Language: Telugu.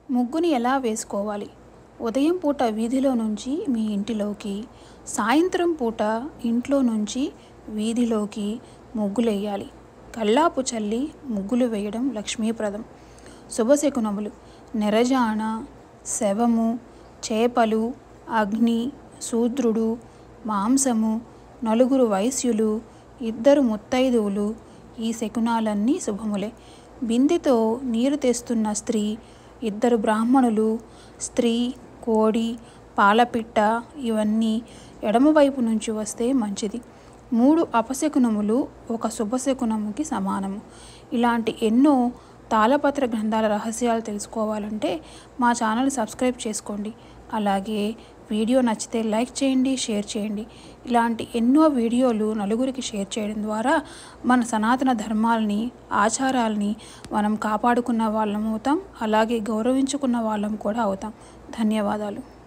ముగ్గుని ఎలా వేసుకోవాలి ఉదయం పూట వీధిలో నుంచి మీ ఇంటిలోకి సాయంత్రం పూట ఇంట్లో నుంచి వీధిలోకి ముగ్గులేయాలి కల్లాపు చల్లి ముగ్గులు వేయడం లక్ష్మీప్రదం శుభశకునములు నెరజాన శవము చేపలు అగ్ని శూద్రుడు మాంసము నలుగురు వైశ్యులు ఇద్దరు ముత్తైదువులు ఈ శకునాలన్నీ శుభములే బిందెతో నీరు తెస్తున్న స్త్రీ ఇద్దరు బ్రాహ్మణులు స్త్రీ కోడి పాలపిట్ట ఇవన్నీ ఎడమవైపు నుంచి వస్తే మంచిది మూడు అపశకునములు ఒక శుభశకునముకి సమానము ఇలాంటి ఎన్నో తాళపత్ర గ్రంథాల రహస్యాలు తెలుసుకోవాలంటే మా ఛానల్ సబ్స్క్రైబ్ చేసుకోండి అలాగే వీడియో నచ్చితే లైక్ చేయండి షేర్ చేయండి ఇలాంటి ఎన్నో వీడియోలు నలుగురికి షేర్ చేయడం ద్వారా మన సనాతన ధర్మాలని ఆచారాలని మనం కాపాడుకున్న వాళ్ళం అవుతాం అలాగే గౌరవించుకున్న వాళ్ళం కూడా అవుతాం ధన్యవాదాలు